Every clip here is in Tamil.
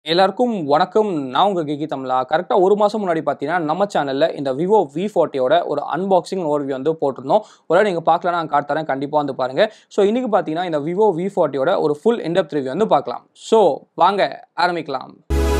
எல்லாருக்கும் வணக்கம் நான் உங்கள் கிகி தமிழா கரெக்டாக ஒரு மாதம் முன்னாடி பார்த்தீங்கன்னா நம்ம சேனலில் இந்த விவோ வி ஃபார்ட்டியோட ஒரு அன்பாக்சிங் ஓவர்வியூ வந்து போட்டிருந்தோம் ஒரு நீங்கள் பார்க்கலாம் நான் காட்டுறேன் கண்டிப்பாக வந்து பாருங்கள் ஸோ இன்றைக்கி பார்த்தீங்கன்னா இந்த விவோ வி ஃபார்ட்டியோட ஒரு ஃபுல் இன்டெப்த் ரிவ்யூ வந்து பார்க்கலாம் ஸோ வாங்க ஆரம்பிக்கலாம்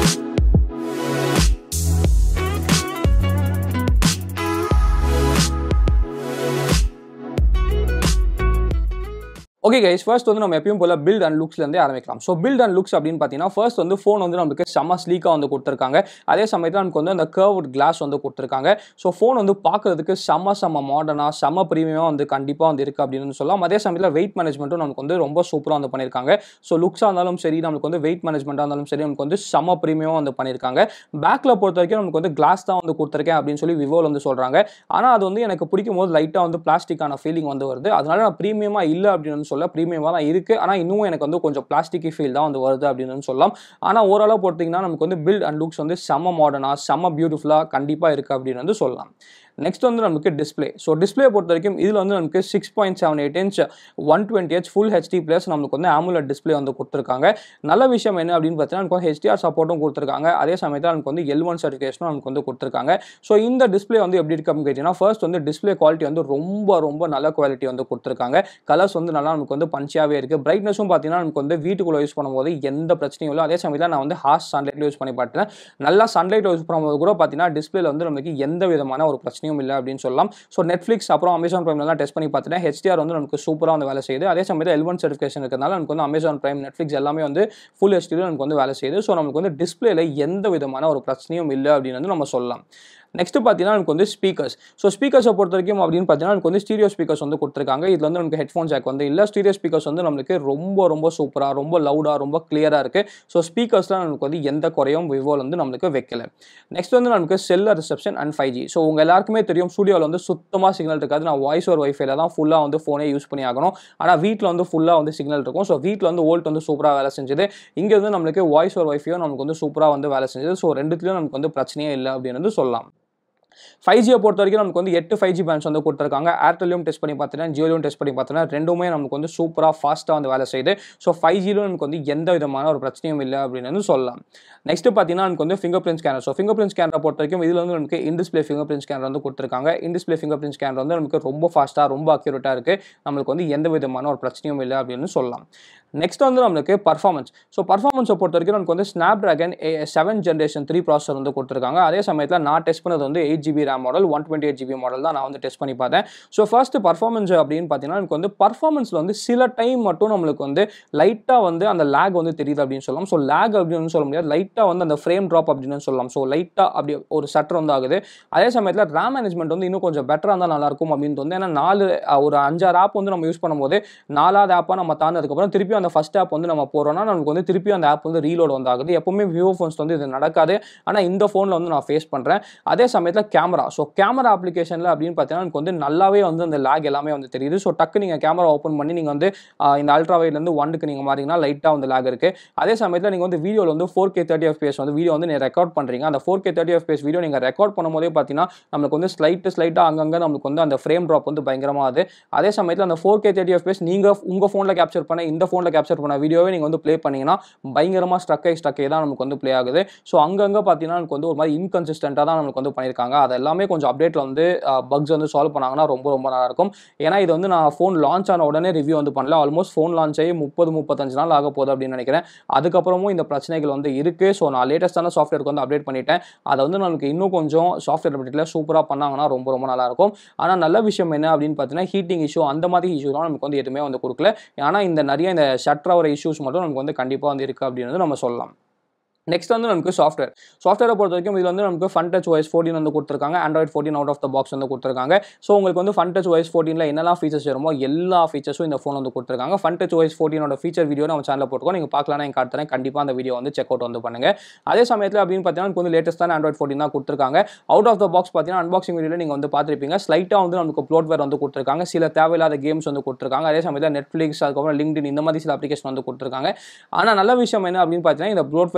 ஓகே கைஸ் ஃபர்ஸ்ட் வந்து நம்ம எப்பயும் போல பில்ட் அண்ட் லுக்ஸ்லேருந்தே ஆரம்பிக்கலாம் ஸோ பில்ட் அண்ட் லுக்ஸ் அப்படின்னு பார்த்தீங்கன்னா ஃபர்ஸ்ட் வந்து ஃபோன் வந்து நமக்கு செம்ம ஸ்லீக்காக வந்து கொடுத்துருக்காங்க அதே சமயத்தில் நமக்கு வந்து அந்த கர்வ்ட் கிளாஸ் வந்து கொடுத்துருக்காங்க ஸோ ஃபோன் வந்து பார்க்கறதுக்கு செம்ம செம்ம மாடர்னாக செம்ம ப்ரீமியமாக வந்து கண்டிப்பாக வந்து இருக்குது அப்படின்னு சொல்லலாம் அதே சமயத்தில் வெயிட் மேனேஜ்மெண்ட்டும் நமக்கு வந்து ரொம்ப சூப்பராக வந்து பண்ணியிருக்காங்க ஸோ லுக்ஸாக இருந்தாலும் சரி நமக்கு வந்து வெயிட் மேனேஜ்மெண்ட்டாக இருந்தாலும் சரி நமக்கு வந்து செம்ம ப்ரீமியமாக வந்து பண்ணியிருக்காங்க பேக்கில் பொறுத்த வரைக்கும் நமக்கு வந்து கிளாஸ் தான் வந்து கொடுத்துருக்கேன் அப்படின்னு சொல்லி விவோவில் வந்து சொல்கிறாங்க ஆனால் அது வந்து எனக்கு பிடிக்கும் போது லைட்டாக வந்து பிளாஸ்டிக்கான ஃபீலிங் வந்து வருது அதனால நான் ப்ரீமியமாக இல்லை அப்படின்னு சொல்ல ப்ரீமியமாக தான் இருக்குது ஆனால் இன்னும் எனக்கு வந்து கொஞ்சம் பிளாஸ்டிக்கி ஃபீல் தான் வந்து வருது அப்படின்னு சொல்லலாம் ஆனால் ஓவராலாக பார்த்தீங்கன்னா நமக்கு வந்து பில்ட் அண்ட் லுக்ஸ் வந்து செம்ம மாடர்னாக செம்ம பியூட்டிஃபுல்லாக கண்டிப்பாக இருக்குது அப்படின்னு வந்து சொல்லலாம் நெக்ஸ்ட் வந்து நமக்கு டிஸ்பிளே ஸோ டிஸ்பிளே பொறுத்த வரைக்கும் இதில் வந்து நமக்கு six point seven eight inch one twenty H full HD plus நமக்கு வந்து ஆமுலட் டிஸ்பிளே வந்து கொடுத்துருக்காங்க நல்ல விஷயம் என்ன அப்படின்னு பார்த்தீங்கன்னா நமக்கு வந்து ஹெச்டிஆர் சப்போர்ட்டும் கொடுத்துருக்காங்க அதே சமயத்தில் நமக்கு வந்து எல் ஒன் சர்டிஃபிகேஷனும் நமக்கு வந்து கொடுத்துருக்காங்க ஸோ இந்த டிஸ்பிளே வந்து எப்படி இருக்கு அப்படின்னு கேட்டிங்கன்னா ஃபர்ஸ்ட் வந்து டிஸ்பிளே குவாலிட்டி வந்து ரொம்ப ரொம்ப நல்ல குவாலிட்டி வந்து கொடுத்துருக்காங்க கலர்ஸ் வந்து நல்லா நமக்கு வந்து பஞ்சியாகவே இருக்குது பிரைட்னஸும் பார்த்தீங்கன்னா நமக்கு வந்து வீட்டுக்குள்ளே யூஸ் பண்ணும்போது எந்த பிரச்சனையும் இல்லை அதே சமயத்தில் நான் வந்து ஹார்ஸ் சன்லைட்டில் யூஸ் பண்ணி பார்த்தேன் நல்லா சன்லைட் யூஸ் பண்ணும்போது கூட பார்த்தீங்கன்னா டிஸ்பிளேல வந்து நமக்கு எந்த விதமான ஒரு பிரச்சனையும் இல்லை அப்படின்னு சொல்லலாம் ஸோ நெட்ஃப்ளிக்ஸ் அப்புறம் அமேசான் ப்ரைம்லாம் டெஸ்ட் பண்ணி பார்த்துட்டேன் ஹெச்டிஆர் வந்து நமக்கு சூப்பராக வந்து வேலை செய்யுது அதே சமயத்தில் எல் ஒன் சர்டிஃபிகேஷன் இருக்கிறதுனால நமக்கு வந்து அமேசான் ப்ரைம் நெட்ஃப்ளிக்ஸ் எல்லாமே வந்து ஃபுல் ஹெச்டியில் நமக்கு வந்து வேலை செய்யுது ஸோ நமக்கு வந்து டிஸ்பிளேல எந்த விதமான ஒரு பிரச்சனையும் இல்லை அப்படின்னு வந்து நம்ம சொல்லலாம் நெக்ஸ்ட் பார்த்தீங்கன்னா நமக்கு வந்து ஸ்பீக்கர்ஸ் ஸோ ஸ்பீக்கர்ஸை பொறுத்த வரைக்கும் அப்படின்னு பார்த்தீங்கன்னா நமக்கு வந்து ஸ்டீரியோ ஸ்பீக்கர்ஸ் வந்து கொடுத்துருக்காங்க இதில் வந்து நமக்கு ஹெட்ஃபோன் ஜாக் வந்து இல்லை ஸ்டீரியோ ஸ்பீக்கர்ஸ் வந்து நம்மளுக்கு ரொம்ப ரொம்ப சூப்பராக ரொம்ப லவுடாக ரொம்ப கிளியராக இருக்குது ஸோ ஸ்பீக்கர்ஸ்லாம் நமக்கு வந்து எந்த குறையும் விவோவில் வந்து நம்மளுக்கு வைக்கல நெக்ஸ்ட் வந்து நமக்கு cellular reception and five G so உங்கள் எல்லாருக்குமே தெரியும் ஸ்டூடியோவில் வந்து சுத்தமாக சிக்னல் இருக்காது நான் வாய்ஸ் ஒரு ஒய்ஃபைல தான் ஃபுல்லாக வந்து ஃபோனே யூஸ் பண்ணி ஆகணும் ஆனால் வீட்டில் வந்து ஃபுல்லாக வந்து சிக்னல் இருக்கும் ஸோ வீட்டில் வந்து ஓல்ட் வந்து சூப்பராக வேலை செஞ்சது இங்கே வந்து நம்மளுக்கு வாய்ஸ் ஒரு ஒய்ஃபையும் நமக்கு வந்து சூப்பராக வந்து வேலை செஞ்சது ஸோ ரெண்டுத்துலையும் நமக்கு வந்து பிரச்சனையே இல்லை அப்படின்னு வந்து சொல்லலாம் ஃபைவ் ஜியை பொறுத்த வரைக்கும் நமக்கு வந்து எட்டு ஃபைவ் ஜி பேண்ட்ஸ் வந்து கொடுத்துருக்காங்க ஏர்டெல்லையும் டெஸ்ட் பண்ணி பார்த்தீங்கன்னா ஜியோலையும் டெஸ்ட் பண்ணி பார்த்தீங்கன்னா ரெண்டுமே நமக்கு வந்து சூப்பராக ஃபாஸ்ட்டாக வந்து வேலை செய்யுது ஸோ ஃபைவ் ஜிலும் நமக்கு வந்து எந்த விதமான ஒரு பிரச்சனையும் இல்லை அப்படின்னு வந்து சொல்லலாம் நெக்ஸ்ட் பார்த்தீங்கன்னா நமக்கு வந்து fingerprint scanner so fingerprint ஸ்கேனரை பொறுத்த வரைக்கும் இதில் வந்து நமக்கு இன்டிஸ்பிளே ஃபிங்கர் பிரிண்ட் ஸ்கேனர் வந்து கொடுத்துருக்காங்க இன்டிஸ்பிளே ஃபிங்கர் பிரிண்ட் ஸ்கேனர் வந்து நமக்கு ரொம்ப ஃபாஸ்ட்டாக ரொம்ப அக்யூரேட்டாக இருக்குது நம்மளுக்கு வந்து எந்த விதமான ஒரு பிரச்சனையும் இல்லை அப்படின்னு சொல்லலாம் நெக்ஸ்ட் வந்து நம்மளுக்கு பர்ஃபார்மன்ஸ் ஸோ பர்ஃபார்மன்ஸை பொறுத்த வரைக்கும் நமக்கு வந்து Snapdragon seven generation three processor வந்து கொடுத்துருக்காங்க அதே சமயத்தில் நான் டெஸ்ட் பண்ணது வந்து eight GB RAM model one twenty eight GB model தான் நான் வந்து டெஸ்ட் பண்ணி பார்த்தேன் ஸோ ஃபர்ஸ்ட் பர்ஃபார்மன்ஸ் அப்படின்னு பார்த்தீங்கன்னா எனக்கு வந்து பர்ஃபார்மன்ஸில் வந்து சில டைம் மட்டும் நம்மளுக்கு வந்து லைட்டாக வந்து அந்த லேக் வந்து தெரியுது அப்படின்னு சொல்லலாம் ஸோ லேக் அப்படின்னு சொல்ல முடியாது லைட்டாக வந்து அந்த ஃப்ரேம் ட்ராப் அப்படின்னு சொல்லலாம் ஸோ லைட்டாக அப்படி ஒரு சட்டர் வந்து ஆகுது அதே சமயத்தில் ரேம் மேனேஜ்மெண்ட் வந்து இன்னும் கொஞ்சம் பெட்டராக இருந்தால் நல்லாயிருக்கும் அப்படின்னு வந்து ஏன்னா நாலு ஒரு அஞ்சாறு ஆப் வந்து நம்ம யூஸ் பண்ணும்போது நாலாவது ஆப்பாக நம்ம தாண்டதுக்கப்புறம் திருப்பி அந்த ஃபஸ்ட் ஆப் வந்து நம்ம போகிறோம்னா நமக்கு வந்து திருப்பி அந்த ஆப் வந்து ரீலோட் வந்து ஆகுது எப்பவுமே விவோ ஃபோன்ஸ் வந்து இது நடக்காது ஆனால் இந்த ஃபோனில் வந்து நான் ஃபேஸ் பண்ணுறேன் அதே சமயத்தில் கேமரா ஸோ கேமரா அப்ளிகேஷனில் அப்படின்னு பார்த்தீங்கன்னா எனக்கு வந்து நல்லாவே வந்து அந்த லேக் எல்லாமே வந்து தெரியுது ஸோ டக்கு நீங்கள் கேமரா ஓப்பன் பண்ணி நீங்கள் வந்து இந்த அல்ட்ரா வைட்லேருந்து ஒன்றுக்கு நீங்கள் மாறிங்கன்னா லைட்டாக வந்து லேக் இருக்குது அதே சமயத்தில் நீங்கள் வந்து வீடியோவில் வந்து ஃபோர் கே தேர்ட்டி எஃபிஎஸ் வந்து வீடியோ வந்து நீங்கள் ரெக்கார்ட் பண்ணுறீங்க அந்த four K thirty fps video நீங்கள் ரெக்கார்ட் பண்ணும்போதே பார்த்தீங்கன்னா நம்மளுக்கு வந்து ஸ்லைட்டு ஸ்லைட்டாக அங்கங்கே நம்மளுக்கு வந்து அந்த ஃப்ரேம் ட்ராப் வந்து பயங்கரமாக ஆகுது அதே சமயத்தில் அந்த ஃபோர் கே தேர்ட்டி எஃபிஎஸ் நீங்கள் உங்கள் ஃபோனில் கேப்சர் பண்ண இந்த ஃபோனில் கேப்சர் பண்ண வீடியோவே நீங்கள் வந்து ப்ளே பண்ணிங்கன்னா பயங்கரமாக ஸ்ட்ரக் ஆகி ஸ்ட்ரக் தான் நமக்கு வந்து ப்ளே ஆகுது ஸோ அங்கங்கே பார்த்தீங்கன்னா நமக்கு வந்து ஒரு மாதிரி இன்கன்சிஸ்டண்ட்டாக தான் நமக்கு வந்து பண்ணியிருக்காங்க அது எல்லாமே கொஞ்சம் அப்டேட்டில் வந்து பக்ஸ் வந்து சால்வ் பண்ணாங்கன்னா ரொம்ப ரொம்ப நல்லாயிருக்கும் ஏன்னா இது வந்து நான் ஃபோன் லான்ச் ஆன உடனே ரிவ்யூ வந்து பண்ணல ஆல்மோஸ்ட் ஃபோன் லான்ச் ஆகி முப்பது முப்பத்தஞ்சு நாள் ஆக போகுது அப்படின்னு நினைக்கிறேன் அதுக்கப்புறமும் இந்த பிரச்சனைகள் வந்து இருக்குது ஸோ நான் லேட்டஸ்ட்டான சாஃப்ட்வேருக்கு வந்து அப்டேட் பண்ணிட்டேன் அதை வந்து நமக்கு இன்னும் கொஞ்சம் சாஃப்ட்வேர் அப்டேட்டில் சூப்பராக பண்ணாங்கன்னா ரொம்ப ரொம்ப நல்லாயிருக்கும் ஆனால் நல்ல விஷயம் என்ன அப்படின்னு பார்த்தீங்கன்னா ஹீட்டிங் இஷ்யூ அந்த மாதிரி இஷ்யூலாம் நமக்கு வந்து எதுவுமே வந்து கொடுக்கல ஆனால் இந்த நிறைய இந்த ஷட்டர் ஆகிற இஷ்யூஸ் மட்டும் நமக்கு வந்து கண்டிப்பாக வந்து இருக்குது அப்படின்னு நம்ம சொல்லலாம் நெக்ஸ்ட் வந்து நமக்கு சாஃப்ட்வேர் சாஃப்ட்வேரை பொறுத்த வரைக்கும் இதில் வந்து நமக்கு ஃபன் டச் ஒய்ஸ் ஃபோர்டின் வந்து கொடுத்துருக்காங்க Android fourteen out of the box வந்து கொடுத்துருக்காங்க ஸோ உங்களுக்கு வந்து ஃபன் டச் ஒய்ஸ் ஃபோர்டீனில் என்னெல்லாம் ஃபீச்சர்ஸ் வருமோ எல்லா ஃபீச்சர்ஸும் இந்த ஃபோன் வந்து கொடுத்துருக்காங்க ஃபன் டச் ஒய்ஸ் ஃபோர்டீனோட ஃபீச்சர் வீடியோ நம்ம சேனலில் போட்டுக்கோ நீங்கள் பார்க்கலாம் நான் காட்டுறேன் கண்டிப்பாக அந்த வீடியோ வந்து செக் அவுட் வந்து பண்ணுங்கள் அதே சமயத்தில் அப்படின்னு பார்த்தீங்கன்னா எனக்கு வந்து லேட்டஸ்ட்டான ஆண்ட்ராய்ட் ஃபோர்டின் தான் கொடுத்துருக்காங்க அவுட் ஆஃப் த பாக்ஸ் பார்த்தீங்கன்னா அன்பாக்சிங் வீடியோவில் நீங்கள் வந்து பார்த்துருப்பீங்க ஸ்லைட்டாக வந்து நமக்கு ப்ளோட்வேர் வந்து கொடுத்துருக்காங்க சில தேவையில்லாத கேம்ஸ் வந்து கொடுத்துருக்காங்க அதே சமயத்தில் நெட்ஃப்ளிக்ஸ் அதுக்கப்புறம் லிங்க்டின் இந்த மாதிரி சில அப்ளிகேஷன் வந்து கொடுத்துருக்காங்க ஆனால் நல்ல விஷயம் என்ன அப்படின்னு பார்த்தீங்கன்னா இந்த ப்ளோட்வேர் எல்லாமே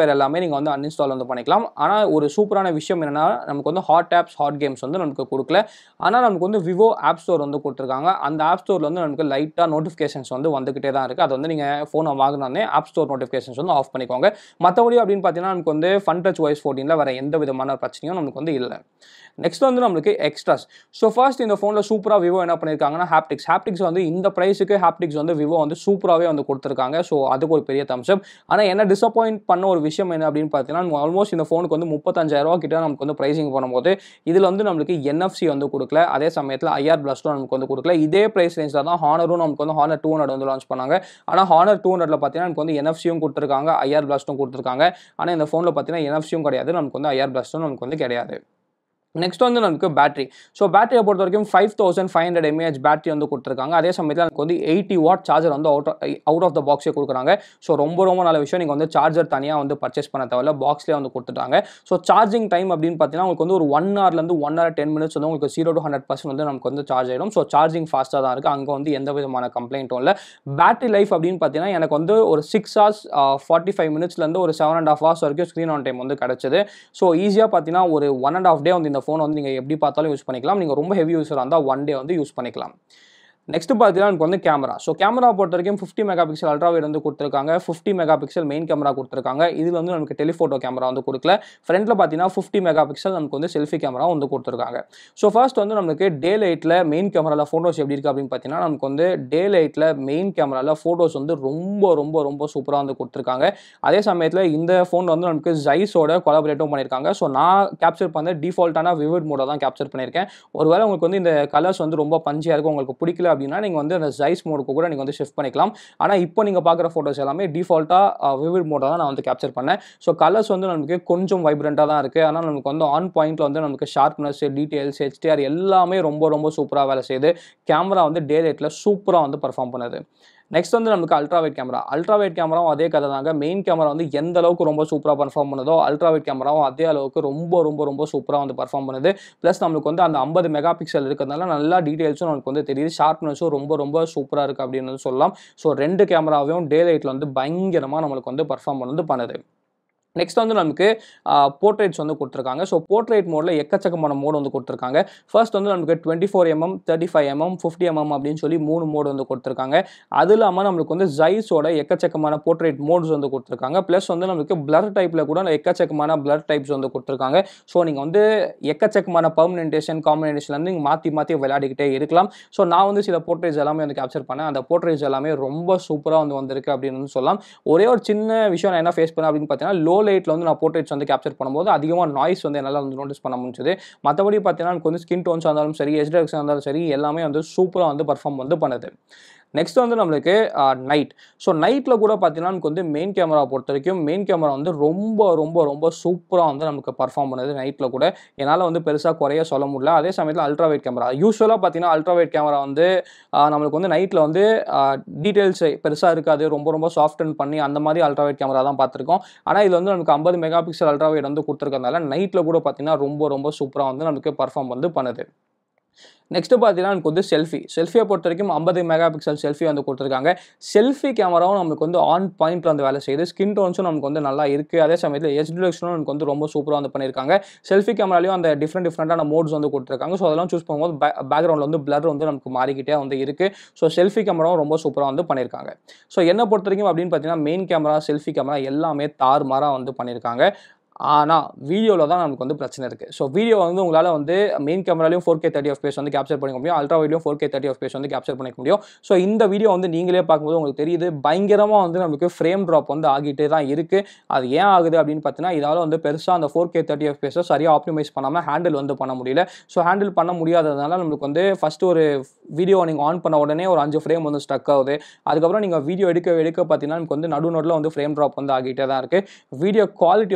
நீங்கள் வந்து அன்இன்ஸ்டால் வந்து பண்ணிக்கலாம் ஆனால் ஒரு சூப்பரான விஷயம் என்னென்னா நமக்கு வந்து ஹாட் ஆப்ஸ் ஹாட் கேம்ஸ் வந்து நமக்கு கொடுக்கல ஆனால் நமக்கு வந்து விவோ ஆப் ஸ்டோர் வந்து கொடுத்துருக்காங்க அந்த ஆப் ஸ்டோரில் வந்து நமக்கு லைட்டாக நோட்டிஃபிகேஷன்ஸ் வந்து வந்துக்கிட்டே தான் இருக்குது அது வந்து நீங்கள் ஃபோனை வாங்கினோடனே ஆப் ஸ்டோர் நோட்டிஃபிகேஷன்ஸ் வந்து ஆஃப் பண்ணிக்கோங்க மற்றபடி அப்படின்னு பார்த்தீங்கன்னா நமக்கு வந்து ஃபன் டச் வாய்ஸ் ஃபோர்டீனில் வேறு எந்த விதமான பிரச்சனையும் நமக்கு வந்து இல்லை நெக்ஸ்ட் வந்து நம்மளுக்கு எக்ஸ்ட்ராஸ் ஸோ ஃபர்ஸ்ட் இந்த ஃபோனில் சூப்பராக விவோ என்ன பண்ணியிருக்காங்கன்னா ஹாப்டிக்ஸ் ஹாப்டிக்ஸ் வந்து இந்த ப்ரைஸுக்கு ஹாப்டிக்ஸ் வந்து விவோ வந்து சூப்பராகவே வந்து கொடுத்துருக்காங்க ஸோ அதுக்கு ஒரு பெரிய தம்ஸ்அப் ஆனால் என்ன டிசப்பாயிண்ட் பண்ண ஒரு விஷயம் என்ன அப்படின்னு பார்த்தீங்கன்னா ஆல்மோஸ்ட் இந்த ஃபோனுக்கு வந்து முப்பத்தஞ்சாயிரரூவா கிட்ட நமக்கு வந்து ப்ரைசிங் பண்ணும்போது இதில் வந்து நம்மளுக்கு என்எஃப்சி வந்து கொடுக்கல அதே சமயத்தில் ஐஆர் பிளஸ்டும் நமக்கு வந்து கொடுக்கல இதே ப்ரைஸ் ரேஞ்சில் தான் ஹானரும் நமக்கு வந்து ஹானர் டூ ஹண்ட்ரட் வந்து லான்ச் பண்ணாங்க ஆனால் ஹானர் டூ ஹண்ட்ரட்ல பார்த்தீங்கன்னா நமக்கு வந்து என்எஃப்சியும் கொடுத்துருக்காங்க ஐஆர் பிளஸ்ட்டும் கொடுத்துருக்காங்க ஆனால் இந்த ஃபோனில் பார்த்தீங்கன்னா என்எஃப்சியும் கிடையாது நமக்கு வந்து ஐஆர் பிளஸ்ட்டும் நமக்கு வந்து கிடையாது நெக்ஸ்ட் வந்து நமக்கு பேட்டரி ஸோ பேட்டரியை பொறுத்த வரைக்கும் five thousand five hundred mAh battery வந்து கொடுத்துருக்காங்க அதே சமயத்தில் எனக்கு வந்து எயிட்டி வாட் சார்ஜர் வந்து அவுட் அவுட் ஆஃப் த பாக்ஸே கொடுக்குறாங்க ஸோ ரொம்ப ரொம்ப நல்ல விஷயம் நீங்கள் வந்து சார்ஜர் தனியாக வந்து பர்ச்சேஸ் பண்ண தேவையில்ல பாக்ஸ்லேயே வந்து கொடுத்துட்டாங்க ஸோ சார்ஜிங் டைம் அப்படின்னு பார்த்தீங்கன்னா உங்களுக்கு வந்து ஒரு ஒன் ஹவர்லேருந்து ஒன் ஹவர் டென் மினிட்ஸ் வந்து உங்களுக்கு ஜீரோ டு ஹண்ட்ரட் பர்சன்ட் வந்து நமக்கு வந்து சார்ஜ் ஆகிடும் ஸோ சார்ஜிங் ஃபாஸ்ட்டாக தான் இருக்குது அங்கே வந்து எந்த விதமான கம்ப்ளைண்ட்டும் இல்லை பேட்டரி லைஃப் அப்படின்னு பார்த்தீங்கன்னா எனக்கு வந்து ஒரு சிக்ஸ் ஹவர்ஸ் ஃபார்ட்டி ஃபைவ் மினிட்ஸ்லேருந்து ஒரு செவன் அண்ட் ஹாஃப் ஹவர்ஸ் வரைக்கும் ஸ்க்ரீன் ஆன் டைம் வந்து கிடச்சிது ஸோ ஈஸியாக பார்த்தீங்கன்னா ஒரு ஒன் அண்ட் ஆஃப் டே வந்து இந்த ஃபோன் வந்து நீங்கள் எப்படி பார்த்தாலும் யூஸ் பண்ணிக்கலாம் நீங்கள் ரொம்ப ஹெவி யூஸராக இருந்தால் ஒன் டே வந்து யூஸ் பண்ணிக்கலாம் நெக்ஸ்ட் பார்த்தீங்கன்னா எனக்கு வந்து கேமரா ஸோ கேமரா பொறுத்த வரைக்கும் fifty megapixel ultra wide வந்து கொடுத்துருக்காங்க fifty megapixel main camera கொடுத்துருக்காங்க இதில் வந்து நமக்கு டெலிஃபோட்டோ கேமரா வந்து கொடுக்கல ஃப்ரண்ட்டில் பார்த்தீங்கன்னா ஃபிஃப்டி மெகா பிக்சல் நமக்கு வந்து செல்ஃபி கேமரா வந்து கொடுத்துருக்காங்க ஸோ ஃபர்ஸ்ட் வந்து நமக்கு டே லைட்டில் மெயின் கேமராவில் ஃபோட்டோஸ் எப்படி இருக்குது அப்படின்னு பார்த்தீங்கன்னா நமக்கு வந்து டே லைட்டில் மெயின் கேமராவில் ஃபோட்டோஸ் வந்து ரொம்ப ரொம்ப ரொம்ப சூப்பராக வந்து கொடுத்துருக்காங்க அதே சமயத்தில் இந்த ஃபோன் வந்து நமக்கு ஜைஸோட கொலாபரேட்டும் பண்ணியிருக்காங்க ஸோ நான் கேப்சர் பண்ண டிஃபால்ட்டான விவிட் மோட தான் கேப்சர் பண்ணியிருக்கேன் ஒருவேளை உங்களுக்கு வந்து இந்த கலர்ஸ் வந்து ரொம்ப பஞ்சியாக இருக்கும் உங்களுக்கு பிடிக்கல அப்படின்னா நீங்கள் வந்து அந்த ஜைஸ் மோடுக்கு கூட நீங்கள் வந்து ஷிஃப்ட் பண்ணிக்கலாம் ஆனால் இப்போ நீங்கள் பார்க்குற ஃபோட்டோஸ் எல்லாமே டிஃபால்ட்டாக விவிட் மோட தான் நான் வந்து கேப்சர் பண்ணேன் ஸோ கலர்ஸ் வந்து நமக்கு கொஞ்சம் வைப்ரண்ட்டாக தான் இருக்குது ஆனால் நமக்கு வந்து ஆன் பாயிண்ட்டில் வந்து நமக்கு ஷார்ப்னஸ் டீட்டெயில்ஸ் ஹெச்டிஆர் எல்லாமே ரொம்ப ரொம்ப சூப்பராக வேலை செய்யுது கேமரா வந்து டே லைட்டில் சூப்பராக வந்து பர்ஃபார்ம் பண்ணுது நெக்ஸ்ட் வந்து நமக்கு அல்ட்ராவைட் கேமரா அல்ட்ராவைட் கேமராவும் அதே கதை தாங்க மெயின் கேமரா வந்து எந்த அளவுக்கு ரொம்ப சூப்பராக பர்ஃபார்ம் பண்ணுதோ அல்ட்ராவைட் கேமராவும் அதே அளவுக்கு ரொம்ப ரொம்ப ரொம்ப சூப்பராக வந்து பர்ஃபார்ம் பண்ணுது ப்ளஸ் நம்மளுக்கு வந்து அந்த ஐம்பது மெகா பிக்சல் இருக்கிறதுனால நல்லா டீட்டெயில்ஸும் நமக்கு வந்து தெரியுது ஷார்ப்னஸும் ரொம்ப ரொம்ப சூப்பராக இருக்குது அப்படின்னு வந்து சொல்லலாம் ஸோ ரெண்டு கேமராவையும் டே லைட்டில் வந்து பயங்கரமாக நம்மளுக்கு வந்து பர்ஃபார்ம் வந்து பண்ணுது நெக்ஸ்ட் வந்து நமக்கு போர்ட்ரேட்ஸ் வந்து கொடுத்துருக்காங்க ஸோ போர்ட்ரேட் மோடில் எக்கச்சக்கமான மோடு வந்து கொடுத்துருக்காங்க ஃபர்ஸ்ட் வந்து நமக்கு twenty four mm thirty five mm fifty mm அப்படின்னு சொல்லி மூணு மோடு வந்து கொடுத்துருக்காங்க அது இல்லாமல் நம்மளுக்கு வந்து ஜைஸோட எக்கச்சக்கமான போர்ட்ரேட் மோட்ஸ் வந்து கொடுத்துருக்காங்க ப்ளஸ் வந்து நமக்கு பிளர் டைப்பில் கூட எக்கச்சக்கமான பிளர் டைப்ஸ் வந்து கொடுத்துருக்காங்க ஸோ நீங்கள் வந்து எக்கச்சக்கமான பர்மனென்டேஷன் காம்பினேஷன்லேருந்து நீங்கள் மாற்றி மாற்றி விளையாடிக்கிட்டே இருக்கலாம் ஸோ நான் வந்து சில போர்ட்ரேட்ஸ் எல்லாமே வந்து கேப்சர் பண்ணேன் அந்த போர்ட்ரேட்ஸ் எல்லாமே ரொம்ப சூப்பராக வந்து வந்திருக்கு அப்படின்னு வந்து சொல்லலாம் ஒரே ஒரு சின்ன விஷயம் நான் என்ன ஃபேஸ் பண்ணேன் அப்படின்னு பார்த்தீங்கன்னா லோ லைட்டில் வந்து நான் போர்ட்ரேட்ஸ் வந்து கேப்சர் பண்ணும்போது அதிகமாக நாய்ஸ் வந்து என்னால் வந்து நோட்டீஸ் பண்ண முடிஞ்சது மற்றபடி பார்த்தீங்கன்னா எனக்கு வந்து ஸ்கின் டோன்ஸாக இருந்தாலும் சரி எஸ்டெக்ஸாக இருந்தாலும் சரி எல்லாமே வந்து சூப்பராக வந்து பர்ஃபார்ம் வந்து பண்ணுது நெக்ஸ்ட் வந்து நம்மளுக்கு நைட் ஸோ நைட்டில் கூட பார்த்தீங்கன்னா நமக்கு வந்து மெயின் கேமரா பொறுத்த வரைக்கும் மெயின் கேமரா வந்து ரொம்ப ரொம்ப ரொம்ப சூப்பராக வந்து நமக்கு பர்ஃபார்ம் பண்ணுது நைட்டில் கூட என்னால் வந்து பெருசாக குறைய சொல்ல முடியல அதே சமயத்தில் அல்ட்ராவைட் கேமரா யூஸ்வலாக பார்த்தீங்கன்னா அல்ட்ராவைட் கேமரா வந்து ஆஹ், நம்மளுக்கு வந்து நைட்டில் வந்து டீட்டெயில்ஸ் பெருசாக இருக்காது ரொம்ப ரொம்ப சாஃப்டன் பண்ணி அந்த மாதிரி அல்ட்ராவைட் கேமரா தான் பார்த்துருக்கோம் ஆனால் இது வந்து நமக்கு ஐம்பது மெகா பிக்சல் அல்ட்ராவைட் வந்து கொடுத்துருக்கறதுனால நைட்டில் கூட பார்த்தீங்கன்னா ரொம்ப ரொம்ப சூப்பராக வந்து நமக்கு பர்ஃபார்ம் வந்து பண்ணுது நெக்ஸ்ட் பார்த்தீங்கன்னா நமக்கு வந்து செல்ஃபி செல்ஃபியை பொறுத்த வரைக்கும் ஐம்பது மெகா பிக்சல் செல்ஃபி வந்து கொடுத்துருக்காங்க செல்ஃபி கேமராவும் நமக்கு வந்து ஆன் பாயிண்ட்ல வந்து வேலை செய்யுது ஸ்கின் டோன்ஸும் நமக்கு வந்து நல்லா இருக்குது அதே சமயத்தில் எச் டிரெக்ஷனும் நமக்கு வந்து ரொம்ப சூப்பராக வந்து பண்ணியிருக்காங்க செல்ஃபி கேமராலையும் அந்த டிஃப்ரெண்ட் டிஃப்ரெண்ட்டான மோட்ஸ் வந்து கொடுத்துருக்காங்க ஸோ அதெல்லாம் சூஸ் பண்ணும்போது பேக்ரவுண்டில் வந்து பிளர் வந்து நமக்கு மாறிக்கிட்டே வந்து இருக்குது ஸோ செல்ஃபி கேமராவும் ரொம்ப சூப்பராக வந்து பண்ணியிருக்காங்க ஸோ என்னை பொறுத்த வரைக்கும் அப்படின்னு பார்த்தீங்கன்னா மெயின் கேமரா செல்ஃபி கேமரா எல்லாமே தாறுமாறாக வந்து பண்ணியிருக்காங்க ஆனால் வீடியோவில் தான் நமக்கு வந்து பிரச்சனை இருக்குது ஸோ வீடியோ வந்து உங்களால் வந்து மெயின் கேமராலையும் four K thirty fps வந்து கேப்சர் பண்ணிக்க முடியும் அல்ட்ரா வைட்லையும் four K thirty fps வந்து கேப்சர் பண்ணிக்க முடியும் ஸோ இந்த வீடியோ வந்து நீங்களே பார்க்கும்போது உங்களுக்கு தெரியுது பயங்கரமாக வந்து நமக்கு ஃப்ரேம் ட்ராப் வந்து ஆகிட்டே தான் இருக்குது அது ஏன் ஆகுது அப்படின்னு பார்த்தீங்கன்னா இதால் வந்து பெருசாக அந்த ஃபோர் கே தேர்ட்டி ஆஃப் பேஸை சரியாக ஆப்டிமைஸ் பண்ணாமல் ஹேண்டில் வந்து பண்ண முடியல ஸோ ஹேண்டில் பண்ண முடியாததுனால நம்மளுக்கு வந்து ஃபஸ்ட்டு ஒரு வீடியோ நீங்கள் ஆன் பண்ண உடனே ஒரு அஞ்சு ஃப்ரேம் வந்து ஸ்டக் ஆகுது அதுக்கப்புறம் நீங்கள் வீடியோ எடுக்க எடுக்க பார்த்தீங்கன்னா நமக்கு வந்து நடு நடுவில் வந்து ஃப்ரேம் ட்ராப் வந்து ஆகிட்டே தான் இருக்குது வீடியோ குவாலிட்டி வந்து ரொம்ப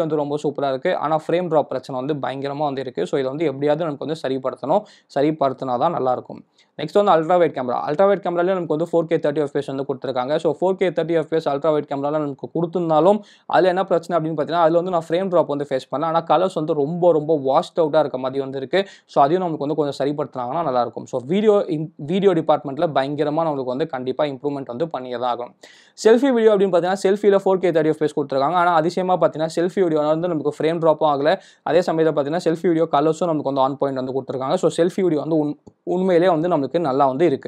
சூப்பராக இருக்குது ஆனால் ஃப்ரேம் ட்ராப் பிரச்சனை வந்து பயங்கரமாக வந்து இருக்குது ஸோ இதை வந்து எப்படியாவது நமக்கு வந்து சரிப்படுத்தணும் சரிப்படுத்தினா தான் நல்லாயிருக்கும் நெக்ஸ்ட் வந்து ultra wide camera ultra wide கேமராலே நமக்கு வந்து ஃபோர் கே தேர்ட்டி எஃப்எஸ் வந்து கொடுத்துருக்காங்க so four K thirty fps ultra wide கேமராவில் நமக்கு கொடுத்துருந்தாலும் அதில் என்ன பிரச்சனை அப்படின்னு பார்த்தீங்கன்னா அதில் வந்து நான் ஃப்ரேம் ட்ராப் வந்து ஃபேஸ் பண்ணேன் ஆனால் கலர்ஸ் வந்து ரொம்ப ரொம்ப வாஷ்ட் அவுட்டாக இருக்க மாதிரி வந்து இருக்குது ஸோ அதையும் நமக்கு வந்து கொஞ்சம் சரிப்படுத்தினாங்கன்னா நல்லாயிருக்கும் ஸோ வீடியோ வீடியோ டிபார்ட்மெண்ட்டில் பயங்கரமாக நம்மளுக்கு வந்து கண்டிப்பாக இம்ப்ரூவ்மெண்ட் வந்து பண்ணியே தான் ஆகும் செல்ஃபி வீடியோ அப்படின்னு பார்த்தீங்கன்னா செல்ஃபியில் ஃபோர் கே தேர்ட்டி எஃப்எஸ் கொடுத்துருக்காங்க ஆனால் அதிசயமாக பார்த்தீங்கன்னா செல்ஃபி வீடியோ வந்து நமக்கு ஃப்ரேம் ட்ராப்பும் ஆகலை அதே சமயத்தில் பார்த்தீங்கன்னா செல்ஃபி வீடியோ கலர்ஸும் நமக்கு வந்து ஆன் பாயிண்ட் வந்து கொடுத்துருக்காங்க ஸோ செல்ஃபி வீடியோ வந்து உண் உண்மையிலே வந்து நம்மளுக்கு நல்லா வந்து இருக்குது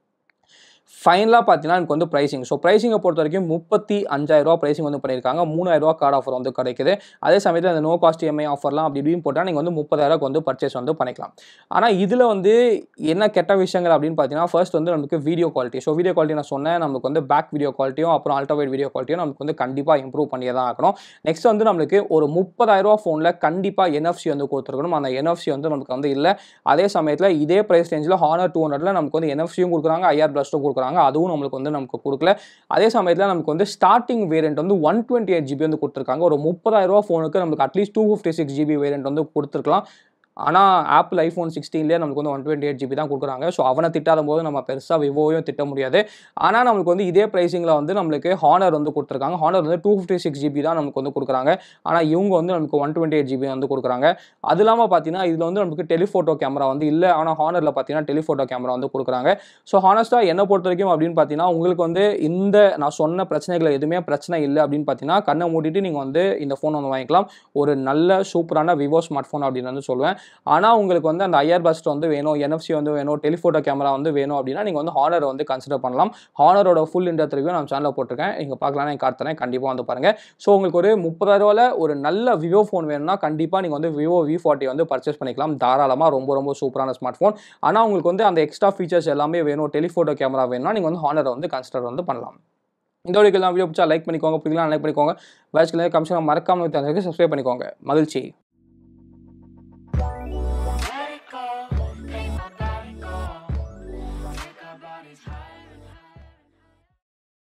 ஃபைனலாக பார்த்தீங்கன்னா எனக்கு வந்து ப்ரைசிங் ஸோ ப்ரைசிங்கை பொறுத்த வரைக்கும் முப்பத்தி அஞ்சாயிரரூவா ப்ரைசிங் வந்து பண்ணியிருக்காங்க மூணாயிரரூவா கார்டு ஆஃபர் வந்து கிடைக்குது அதே சமயத்தில் அந்த நோ காஸ்ட் இஎம்ஐ ஆஃபர்லாம் அப்படி இப்படின்னு போட்டால் நீங்கள் வந்து முப்பதாயிரூவாக்கு வந்து பர்ச்சேஸ் வந்து பண்ணிக்கலாம் ஆனால் இதில் வந்து என்ன கெட்ட விஷயங்கள் அப்படின்னு பார்த்தீங்கன்னா ஃபர்ஸ்ட் வந்து நமக்கு video quality so video quality நான் சொன்னேன் நமக்கு வந்து பேக் வீடியோ குவாலிட்டியும் அப்புறம் அல்ட்ராவைட் வீடியோ குவாலிட்டியும் நமக்கு வந்து கண்டிப்பாக இம்ப்ரூவ் பண்ணியே தான் ஆகணும் நெக்ஸ்ட் வந்து நம்மளுக்கு ஒரு முப்பதாயிரரூவா ஃபோனில் கண்டிப்பாக என்எஃப்சி வந்து கொடுத்துருக்கணும் அந்த என்எஃப்சி வந்து நமக்கு வந்து இல்லை அதே சமயத்தில் இதே ப்ரைஸ் ரேஞ்சில் ஹானர் டூ ஹண்ட்ரட்ல நமக்கு வந்து என்எஃப்சியும் கொடுக்குறாங்க ஐஆர் பிளஸ்ட்டும் கொடுக்குறாங்க அதுவும் நம்மளுக்கு வந்து நமக்கு கொடுக்கல அதே சமயத்தில் நமக்கு வந்து ஸ்டார்டிங் வேரியன்ட் வந்து ஒன் டுவெண்ட்டி எயிட் ஜிபி வந்து கொடுத்துருக்காங்க ஒரு முப்பதாயிரம் ரூபா ஃபோனுக்கு நமக்கு at least two fifty six GB variant வந்து கொடுத்துருக்கலாம் ஆனால் ஆப்பிள் ஐஃபோன் சிக்ஸ்டீன்லேயே நமக்கு வந்து ஒன் டுவெண்ட்டி எயிட் ஜிபி தான் கொடுக்குறாங்க ஸோ அவனை திட்டாத போது நம்ம பெருசாக விவோவையும் திட்ட முடியாது ஆனால் நம்மளுக்கு வந்து இதே ப்ரைஸிங்கில் வந்து நம்மளுக்கு ஹானர் வந்து கொடுத்துருக்காங்க ஹானர் வந்து டூ ஃபிஃப்டி சிக்ஸ் ஜிபி தான் நமக்கு வந்து கொடுக்குறாங்க ஆனால் இவங்க வந்து நமக்கு ஒன் டுவெண்ட்டி எயிட் ஜிபி வந்து கொடுக்குறாங்க அது இல்லாமல் பார்த்தீங்கன்னா இதில் வந்து நமக்கு டெலிஃபோட்டோ கேமரா வந்து இல்லை ஆனால் ஹானரில் பார்த்தீங்கன்னா டெலிஃபோட்டோ கேமரா வந்து கொடுக்குறாங்க ஸோ ஹானஸ்ட்டாக என்ன பொறுத்த வரைக்கும் அப்படின்னு பார்த்தீங்கன்னா உங்களுக்கு வந்து இந்த நான் சொன்ன பிரச்சனைகள் எதுவுமே பிரச்சனை இல்லை அப்படின்னு பார்த்தீங்கன்னா கண்ணை மூடிட்டு நீங்கள் வந்து இந்த ஃபோன் வந்து வாங்கிக்கலாம் ஒரு நல்ல சூப்பரான விவோ ஸ்மார்ட் ஃபோன் அப்படின்னு வந்து சொல்லுவேன் ஆனால் உங்களுக்கு வந்து அந்த ஐஆர் பஸ்ட் வந்து வேணும் என்எஃப்சி வந்து வேணும் டெலிஃபோட்டோ கேமரா வந்து வேணும் அப்படின்னா நீங்கள் வந்து ஹானர் வந்து கன்சிடர் பண்ணலாம் ஹானரோட ஃபுல் இண்டர் ரிவ்யூ நான் சேனலில் போட்டிருக்கேன் நீங்கள் பார்க்கலாம் நான் காட்டுறேன் கண்டிப்பாக வந்து பாருங்கள் ஸோ உங்களுக்கு ஒரு முப்பதாயிரரூவாவில் ஒரு நல்ல விவோ ஃபோன் வேணும்னா கண்டிப்பாக நீங்கள் வந்து விவோ வி ஃபார்ட்டி வந்து பர்ச்சேஸ் பண்ணிக்கலாம் தாராளமாக ரொம்ப ரொம்ப சூப்பரான ஸ்மார்ட் ஃபோன் ஆனால் உங்களுக்கு வந்து அந்த எக்ஸ்ட்ரா ஃபீச்சர்ஸ் எல்லாமே வேணும் டெலிஃபோட்டோ கேமரா வேணும்னா நீங்கள் வந்து ஹானரை வந்து கன்சிடர் வந்து பண்ணலாம் இந்த வீடியோக்கு வீடியோ பிடிச்சா லைக் பண்ணிக்கோங்க பிடிக்கலாம் லைக் பண்ணிக்கோங்க பேட்ச்க்கு கமிஷன் மறக்காமல் சப்ஸ்கிரைப் பண்ணிக்கோங்க மகிழ்ச்சி